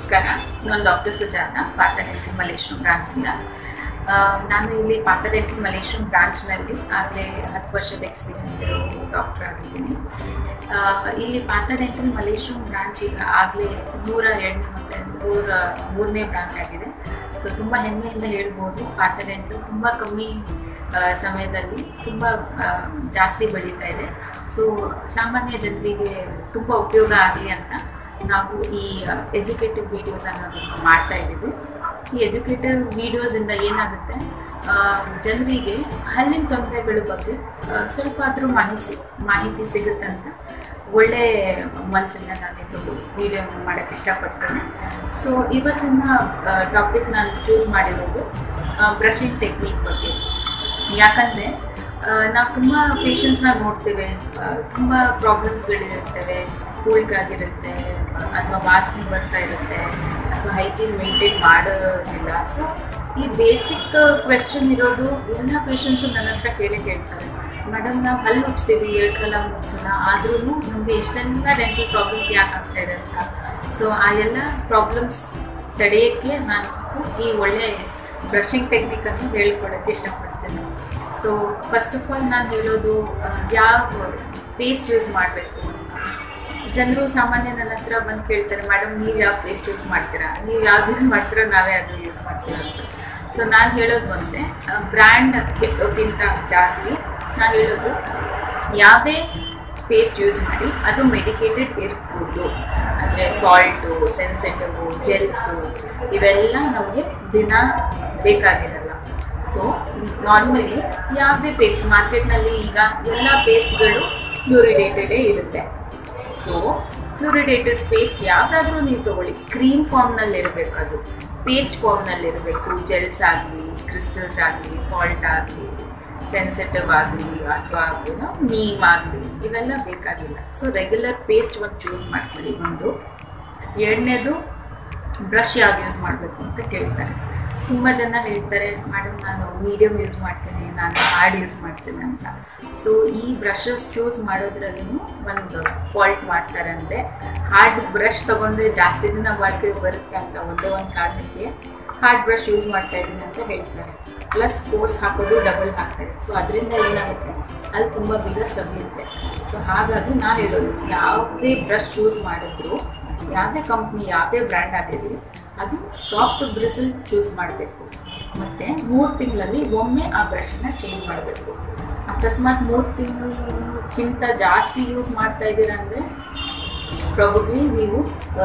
ನಮಸ್ಕಾರ ನಾನು ಡಾಕ್ಟರ್ ಸುಜಾತ ಪಾತಡೆಂಟಿ ಮಲೇಶ್ವರಂ ಬ್ರಾಂಚಿಂದ ಆ, ನಾನು ಇಲ್ಲಿ ಪಾತಡೆಂಟಿ ಮಲೇಶ್ವರಂ ಬ್ರಾಂಚ್ನಲ್ಲಿ ಆಗಲೇ ಹತ್ತು ವರ್ಷದ ಎಕ್ಸ್ಪೀರಿಯನ್ಸ್ ಇರೋ ಡಾಕ್ಟರ್ ಆಗಿದ್ದೀನಿ ಆ, ಇಲ್ಲಿ ಪಾತಡೆಂಟಲ್ ಮಲೇಶ್ವರಂ ಬ್ರಾಂಚ್ ಈಗ ಆಗಲೇ ನೂರ ಎರಡನೇ ಮತ್ತು ನೂರ ಮೂರನೇ ಬ್ರಾಂಚ್ ಆಗಿದೆ ಸೊ ತುಂಬ ಹೆಮ್ಮೆಯಿಂದ ಹೇಳ್ಬೋದು ಪಾತಡೆಂಟಲ್ ತುಂಬ ಕಮ್ಮಿ ಆ, ಸಮಯದಲ್ಲಿ ತುಂಬ ಆ, ಜಾಸ್ತಿ ಬೆಳೀತಾ ಇದೆ ಸೊ ಸಾಮಾನ್ಯ ಜನರಿಗೆ ತುಂಬ ಉಪಯೋಗ ಆಗಲಿ ಅಂತ ನಾವು ಈ ಎಜುಕೇಟಿವ್ ವಿಡಿಯೋಸ್ ಅನ್ನೋದನ್ನು ಮಾಡ್ತಾ ಇದ್ದೀವಿ ಈ ಎಜುಕೇಟಿವ್ ವಿಡಿಯೋಸಿಂದ ಏನಾಗುತ್ತೆ ಆ, ಜನರಿಗೆ ಹಲ್ಲಿನ ತೊಂದರೆಗಳ ಬಗ್ಗೆ ಆ, ಸ್ವಲ್ಪ ಆದರೂ ಮಾಹಿತಿ ಮಾಹಿತಿ ಸಿಗುತ್ತೆ ಅಂತ ಒಳ್ಳೆ ಮನಸ್ಸಿಂದ ನಾನು ಇದು ವಿಡಿಯೋ ಮಾಡೋಕ್ಕೆ ಇಷ್ಟಪಡ್ತೇನೆ ಸೊ ಇವತ್ತಿನ ಟಾಪಿಕ್ ನಾನು ಚೂಸ್ ಮಾಡಿರೋದು ಬ್ರಷಿಂಗ್ ಟೆಕ್ನಿಕ್ ಬಗ್ಗೆ ಯಾಕಂದರೆ ನಾವು ತುಂಬ ಪೇಷಂಟ್ಸ್ನ ನೋಡ್ತೇವೆ ತುಂಬ ಪ್ರಾಬ್ಲಮ್ಸ್ಗಳಿರುತ್ತವೆ ಕೂಳ್ಗಾಗಿರುತ್ತೆ ಅಥವಾ ವಾಸನೆ ಬರ್ತಾ ಇರುತ್ತೆ ಅಥವಾ ಹೈಜೀನ್ ಮೇಂಟೈನ್ ಮಾಡೋದಿಲ್ಲ ಸೊ ಈ ಬೇಸಿಕ್ ಕ್ವೆಶನ್ ಇರೋದು ಎಲ್ಲ ಪೇಷಂಟ್ಸು ನನ್ನ ಹತ್ರ ಕೇಳಿ ಕೇಳ್ತಾರೆ ಮೇಡಮ್ ನಾವು ಹಲ್ಲು ಉಜ್ತೀವಿ ಎರಡು ಸಲ ಮೂರು ಸಲ ಆದ್ರೂ ನಮಗೆ ಇಷ್ಟೆಲ್ಲ ಡೆಂಟಲ್ ಪ್ರಾಬ್ಲಮ್ಸ್ ಯಾಕೆ ಆಗ್ತಾ ಇದೆ ಅಂತ ಸೊ ಆ ಎಲ್ಲ ಪ್ರಾಬ್ಲಮ್ಸ್ ತಡೆಯೋಕ್ಕೆ ನಾನು ಈ ಒಳ್ಳೆ ಬ್ರಷಿಂಗ್ ಟೆಕ್ನಿಕನ್ನು ಹೇಳ್ಕೊಡೋಕ್ಕೆ ಇಷ್ಟಪಡ್ತೇನೆ ಸೊ ಫಸ್ಟ್ ಆಫ್ ಆಲ್ ನಾನು ಹೇಳೋದು ಆ, ಯಾವ ಪೇಸ್ಟ್ ಯೂಸ್ ಮಾಡಬೇಕು ಜನರು ಸಾಮಾನ್ಯ ನನ್ನ ಹತ್ರ ಬಂದು ಕೇಳ್ತಾರೆ ಮೇಡಮ್ ನೀವು ಯಾವ ಪೇಸ್ಟ್ ಯೂಸ್ ಮಾಡ್ತೀರಾ ನೀವು ಯಾವ್ದು ಯೂಸ್ ಮಾಡ್ತೀರಾ ನಾವೇ ಅದು ಯೂಸ್ ಮಾಡ್ತೀರಾ ಅಂತ ಸೊ ನಾನು ಹೇಳೋದು ಬಂದರೆ ಬ್ರ್ಯಾಂಡ್ ಗಿಂತ ಜಾಸ್ತಿ ನಾನು ಹೇಳೋದು ಯಾವುದೇ ಪೇಸ್ಟ್ ಯೂಸ್ ಮಾಡಿ ಅದು ಮೆಡಿಕೇಟೆಡ್ ಇರ್ಬೋದು ಅಂದರೆ ಸಾಲ್ಟು ಸೆನ್ಸಿಟಿವು ಜೆಲ್ಸು ಇವೆಲ್ಲ ನಮಗೆ ದಿನ ಬೇಕಾಗಿರಲ್ಲ ಸೊ ನಾರ್ಮಲಿ ಯಾವುದೇ ಪೇಸ್ಟ್ ಮಾರ್ಕೆಟ್ನಲ್ಲಿ ಈಗ ಎಲ್ಲ ಪೇಸ್ಟ್ಗಳು ಫ್ಲೂರಿಡೇಟೆಡೇ ಇರುತ್ತೆ ಸೊ ಫ್ಲೂರಿಡೇಟೆಡ್ ಪೇಸ್ಟ್ ಯಾವುದಾದ್ರೂ ನೀವು ತಗೊಳ್ಳಿ ಕ್ರೀಮ್ ಫಾರ್ಮ್ನಲ್ಲಿ ಇರಬೇಕು ಅದು ಪೇಸ್ಟ್ ಫಾರ್ಮ್ನಲ್ಲಿ ಇರಬೇಕು ಜೆಲ್ಸ್ ಆಗಲಿ ಕ್ರಿಸ್ಟಲ್ಸ್ ಆಗಲಿ ಸಾಲ್ಟ್ ಆಗಲಿ ಸೆನ್ಸಿಟಿವ್ ಆಗಲಿ ಅಥವಾ ಏನೋ ನೀಮ್ ಆಗಲಿ ಇವೆಲ್ಲ ಬೇಕಾಗಿಲ್ಲ ಸೊ ರೆಗ್ಯುಲರ್ ಪೇಸ್ಟ್ ಒಂದು ಚೂಸ್ ಮಾಡ್ಕೊಳ್ಳಿ ಒಂದು ಎರಡನೇದು ಬ್ರಷ್ ಯಾವ್ದು ಯೂಸ್ ಮಾಡಬೇಕು ಅಂತ ಕೇಳ್ತಾರೆ ತುಂಬ ಜನ ಹೇಳ್ತಾರೆ ಮೇಡಮ್ ನಾನು ಮೀಡಿಯಮ್ ಯೂಸ್ ಮಾಡ್ತೀನಿ ನಾನು ಹಾರ್ಡ್ ಯೂಸ್ ಮಾಡ್ತೀನಿ ಅಂತ ಸೊ ಈ ಬ್ರಷಸ್ ಚೂಸ್ ಮಾಡೋದ್ರಲ್ಲೂ ಒಂದು ಫಾಲ್ಟ್ ಮಾಡ್ತಾರೆ ಅಂದರೆ ಹಾರ್ಡ್ ಬ್ರಷ್ ತೊಗೊಂಡ್ರೆ ಜಾಸ್ತಿ ದಿನ ಬಾಳಿಕೆ ಬರುತ್ತೆ ಅಂತ ಒಂದೇ ಒಂದು ಕಾರಣಕ್ಕೆ ಹಾರ್ಡ್ ಬ್ರಷ್ ಯೂಸ್ ಮಾಡ್ತಾ ಇದ್ದೀನಿ ಅಂತ ಹೇಳ್ತಾರೆ ಪ್ಲಸ್ ಫೋರ್ಸ್ ಹಾಕೋದು ಡಬಲ್ ಹಾಕ್ತಾರೆ ಸೊ ಅದರಿಂದ ಏನಾಗುತ್ತೆ ಅಲ್ಲಿ ತುಂಬ ಬೇಗ ಸವಿಯುತ್ತೆ ಸೊ ಹಾಗಾಗಿ ನಾ ಹೇಳೋದು ಯಾವುದೇ ಬ್ರಷ್ ಯೂಸ್ ಮಾಡಿದ್ರು ಯಾವುದೇ ಕಂಪ್ನಿ ಯಾವುದೇ ಬ್ರ್ಯಾಂಡ್ ಆಗಿರಲಿ ಅದು ಸಾಫ್ಟ್ ಬ್ರಿಸಲ್ ಚೂಸ್ ಮಾಡಬೇಕು ಮತ್ತು ಮೂರು ತಿಂಗಳಲ್ಲಿ ಒಮ್ಮೆ ಆ ಬ್ರಷನ್ನ ಚೇಂಜ್ ಮಾಡಬೇಕು ಅಕಸ್ಮಾತ್ ಮೂರು ತಿಂಗಳಿಗಿಂತ ಜಾಸ್ತಿ ಯೂಸ್ ಮಾಡ್ತಾ ಇದ್ದೀರಾ ಅಂದರೆ ಪ್ರಾಬಬ್ಲಿ ನೀವು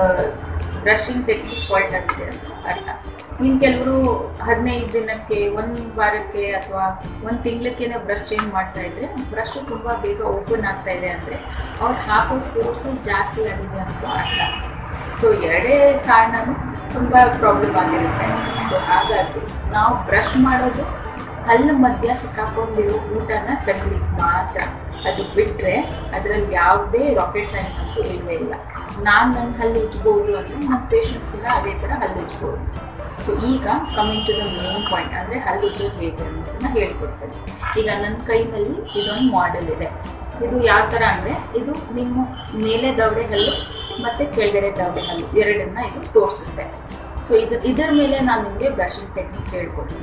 ಬ್ರಷಿಂಗ್ ಟೆಕ್ನಿಕ್ ಫಾಲ್ಟ್ ಆಗಿದೆ ಅಂತ ಅರ್ಥ ಇನ್ನು ಕೆಲವರು ಹದಿನೈದು ದಿನಕ್ಕೆ ಒಂದು ವಾರಕ್ಕೆ ಅಥವಾ ಒಂದು ತಿಂಗಳಕ್ಕೇನೆ ಬ್ರಷ್ ಚೇಂಜ್ ಮಾಡ್ತಾ ಇದ್ರೆ ಬ್ರಷ್ ತುಂಬ ಬೇಗ ಓಪನ್ ಆಗ್ತಾ ಇದೆ ಅಂದರೆ ಅವ್ರು ಹಾಕೋ ಫೋರ್ಸಸ್ ಜಾಸ್ತಿ ಆಗಿದೆ ಅಂತ ಅರ್ಥ ಸೊ ಎರಡೇ ಕಾರಣನೂ ತುಂಬ ಪ್ರಾಬ್ಲಮ್ ಆಗಿರುತ್ತೆ ಸೊ ಹಾಗಾಗಿ ನಾವು ಬ್ರಷ್ ಮಾಡೋದು ಹಲ್ಲು ಮಧ್ಯ ಸಿಕ್ಕಾಕೊಂಡಿರೋ ಊಟನ ತೆಗ್ಲಿಕ್ಕೆ ಮಾತ್ರ ಅದು ಬಿಟ್ಟರೆ ಅದರಲ್ಲಿ ಯಾವುದೇ ರಾಕೆಟ್ ಸೈನ್ಸ್ ಅಂತೂ ಇಲ್ಲವೇ ಇಲ್ಲ ನಾನು ನನ್ನ ಹಲ್ಲು ಉಜ್ಬೋದು ಅಂದರೆ ನನ್ನ ಪೇಷಂಟ್ಸ್ ಕೂಡ ಅದೇ ಥರ ಹಲ್ಲು ಉಜ್ಬೋದು ಸೊ ಈಗ coming to the main point ಅಂದರೆ ಹಲ್ಲು ಉಜ್ಜೋದು ಹೇಗೆ ಅನ್ನೋದನ್ನ ಹೇಳ್ಕೊಡ್ತೇನೆ ಈಗ ನನ್ನ ಕೈನಲ್ಲಿ ಇದೊಂದು ಮಾಡೆಲ್ ಇದೆ ಇದು ಯಾವ ಥರ ಅಂದರೆ ಇದು ನಿಮ್ಮ ಮೇಲೆ ದವಡೆ ಹಲ್ಲು ಮತ್ತು ಕೆಳಗಡೆ ದವಡೆ ಹಲ್ಲು ಎರಡನ್ನ ಇದು ತೋರಿಸುತ್ತೆ ಸೊ ಇದು ಇದರ ಮೇಲೆ ನಾನು ನಿಮಗೆ ಬ್ರಷಿಂಗ್ ಟೆಕ್ನಿಕ್ ಹೇಳ್ಕೊಡ್ತೇನೆ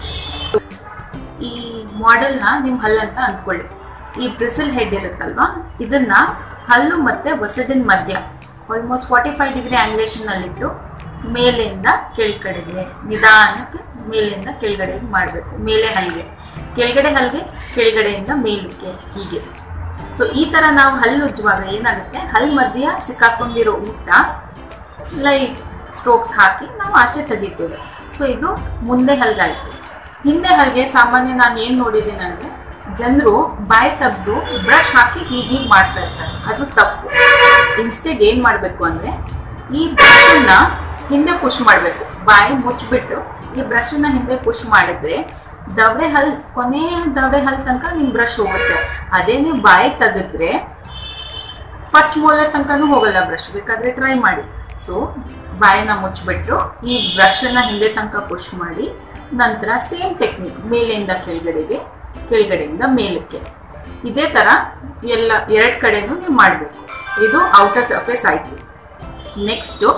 ಈ ಮಾಡೆಲ್ನ ನಿಮ್ಮ ಹಲ್ಲಂತ ಅಂದ್ಕೊಳ್ಳಿ ಈ ಬ್ರಿಸಲ್ ಹೆಡ್ ಇರುತ್ತಲ್ವಾ ಇದನ್ನ ಹಲ್ಲು ಮತ್ತೆ ಒಸಡಿನ ಮಧ್ಯ ಆಲ್ಮೋಸ್ಟ್ ಫಾರ್ಟಿ ಫೈವ್ ಡಿಗ್ರಿ ಆಂಗ್ಲೇಷನ್ನಲ್ಲಿಟ್ಟು ಮೇಲೆಯಿಂದ ಕೆಳಗಡೆಗೆ ನಿಧಾನಕ್ಕೆ ಮೇಲೆಯಿಂದ ಕೆಳಗಡೆಗೆ ಮಾಡಬೇಕು ಮೇಲೆ ಹಲ್ಗೆ ಕೆಳಗಡೆ ಹಲ್ಗೆ ಕೆಳಗಡೆಯಿಂದ ಮೇಲಕ್ಕೆ ಹೀಗೆ ಸೊ ಈ ಥರ ನಾವು ಹಲ್ಲು ಉಜ್ಜುವಾಗ ಏನಾಗುತ್ತೆ ಹಲ್ಲು ಮಧ್ಯ ಸಿಕ್ಕಾಕೊಂಡಿರೋ ಊಟ ಲೈಟ್ ಸ್ಟ್ರೋಕ್ಸ್ ಹಾಕಿ ನಾವು ಆಚೆ ತೆಗಿತೇವೆ ಸೊ ಇದು ಮುಂದೆ ಹಲ್ಗಾಯಿತು ಹಿಂದೆ ಹಲ್ಗೆ ಸಾಮಾನ್ಯ ನಾನು ಏನು ನೋಡಿದ್ದೀನಿ ಅಂದರೆ ಜನರು ಬಾಯಿ ತೆಗೆದು ಬ್ರಷ್ ಹಾಕಿ ಹೀಗೆ ಹೀಗೆ ಮಾಡ್ತಾ ಇರ್ತಾರೆ ಅದು ತಪ್ಪು ಇನ್ಸ್ಟೆಡ್ ಏನು ಮಾಡಬೇಕು ಅಂದರೆ ಈ ಬ್ರಷನ್ನ ಹಿಂದೆ ಪುಷ್ ಮಾಡಬೇಕು ಬಾಯಿ ಮುಚ್ಚಿಬಿಟ್ಟು ಈ ಬ್ರಷನ್ನ ಹಿಂದೆ ಪುಷ್ ಮಾಡಿದ್ರೆ ದವಡೆ ಹಲ್ ಕೊನೆ ದವಡೆ ಹಲ್ ತನಕ ನಿಮ್ಮ ಬ್ರಷ್ ಹೋಗುತ್ತೆ ಅದೇ ನೀವು ಬಾಯಿ ತೆಗೆದ್ರೆ ಫಸ್ಟ್ ಮೋಲರ್ ತನಕನೂ ಹೋಗಲ್ಲ ಬ್ರಷ್ ಬೇಕಾದ್ರೆ ಟ್ರೈ ಮಾಡಿ ಸೊ ಬಾಯಿನ ಮುಚ್ಚಿಬಿಟ್ಟು ಈ ಬ್ರಷನ್ನ ಹಿಂದೆ ತನಕ ಪುಷ್ ಮಾಡಿ ನಂತರ ಸೇಮ್ ಟೆಕ್ನಿಕ್ ಮೇಲೆಯಿಂದ ಕೆಳಗಡೆಗೆ ಕೆಳಗಡೆಯಿಂದ ಮೇಲಕ್ಕೆ ಇದೇ ಥರ ಎಲ್ಲ ಎರಡು ಕಡೆನೂ ನೀವು ಮಾಡಬೇಕು ಇದು ಔಟರ್ ಸರ್ಫೇಸ್ ಆಯಿತು ನೆಕ್ಸ್ಟು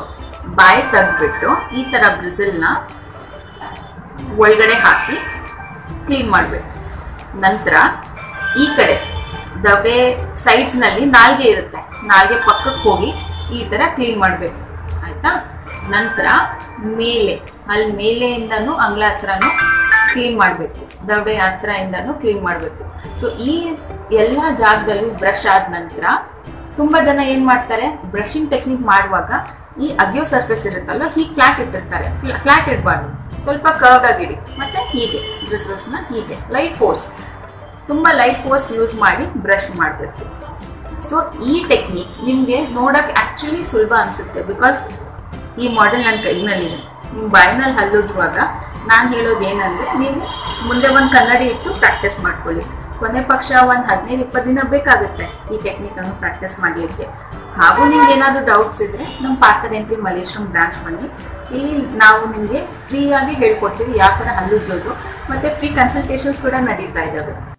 ಬಾಯಿ ತೆಗ್ದ್ಬಿಟ್ಟು ಈ ಥರ ಬ್ರಿಸಲ್ನ ಒಳಗಡೆ ಹಾಕಿ ಕ್ಲೀನ್ ಮಾಡಬೇಕು ನಂತರ ಈ ಕಡೆ ದವಡೆ ಸೈಡ್ಸ್ನಲ್ಲಿ ನಾಲ್ಗೆ ಇರುತ್ತೆ ನಾಲ್ಗೆ ಪಕ್ಕಕ್ಕೆ ಹೋಗಿ ಈ ಥರ ಕ್ಲೀನ್ ಮಾಡಬೇಕು ಆಯಿತಾ ನಂತರ ಮೇಲೆ ಅಲ್ಲಿ ಮೇಲೆಯಿಂದನೂ ಅಂಗ್ಲ ಹತ್ರನೂ ಕ್ಲೀನ್ ಮಾಡಬೇಕು ದವಡೆ ಹತ್ರದಿಂದನೂ ಕ್ಲೀನ್ ಮಾಡಬೇಕು ಸೊ ಈ ಎಲ್ಲ ಜಾಗದಲ್ಲೂ ಬ್ರಷ್ ಆದ ನಂತರ ತುಂಬ ಜನ ಏನು ಮಾಡ್ತಾರೆ ಬ್ರಷಿಂಗ್ ಟೆಕ್ನಿಕ್ ಮಾಡುವಾಗ ಈ ಅಗಿಯೋ ಸರ್ಫೇಸ್ ಇರುತ್ತಲ್ಲ ಹೀಗೆ ಫ್ಲಾಟ್ ಇಟ್ಟಿರ್ತಾರೆ ಫ್ಲಾಟ್ ಇಡಬಾರ್ದು ಸ್ವಲ್ಪ ಕರ್ವ್ ಆಗಿಡಿ ಮತ್ತೆ ಹೀಗೆ ಬ್ರಿಸಲ್ಸ್ನ ಹೀಗೆ ಲೈಟ್ ಫೋರ್ಸ್ ತುಂಬ ಲೈಟ್ ಫೋರ್ಸ್ ಯೂಸ್ ಮಾಡಿ ಬ್ರಷ್ ಮಾಡಬೇಕು ಸೊ ಈ ಟೆಕ್ನಿಕ್ ನಿಮಗೆ ನೋಡೋಕೆ ಆ್ಯಕ್ಚುಲಿ ಸುಲಭ ಅನಿಸುತ್ತೆ ಬಿಕಾಸ್ ಈ ಮಾಡೆಲ್ ನನ್ನ ಕೈನಲ್ಲಿದೆ ನಿಮ್ಮ ಬಾಯಿನಲ್ಲಿ ಹಲ್ಲುಜ್ಜುವಾಗ ನಾನು ಹೇಳೋದು ಏನಂದರೆ ನೀವು ಮುಂದೆ ಒಂದು ಕನ್ನಡಿ ಇಟ್ಟು ಪ್ರಾಕ್ಟೀಸ್ ಮಾಡ್ಕೊಳ್ಳಿ ಕೊನೆ ಪಕ್ಷ ಒಂದು ಹದಿನೈದು ಇಪ್ಪತ್ತು ದಿನ ಬೇಕಾಗುತ್ತೆ ಈ ಟೆಕ್ನಿಕನ್ನು ಪ್ರಾಕ್ಟೀಸ್ ಮಾಡಲಿಕ್ಕೆ ಹಾಗೂ ನಿಮ್ಗೆ ಏನಾದರೂ ಡೌಟ್ಸ್ ಇದ್ದರೆ ನಮ್ಮ ಪಾರ್ಥರೆಂಟ್ರಿ ಮಲೇಶ್ವರಂ ಬ್ರಾಂಚ್ ಬನ್ನಿ ಇಲ್ಲಿ ನಾವು ನಿಮಗೆ ಫ್ರೀಯಾಗಿ ಹೇಳ್ಕೊಡ್ತೀವಿ ಯಾವ ಥರ ಹಲ್ಲುಜ್ಜೋದು ಮತ್ತು ಫ್ರೀ ಕನ್ಸಲ್ಟೇಷನ್ಸ್ ಕೂಡ ನಡೀತಾ ಇದ್ದಾವೆ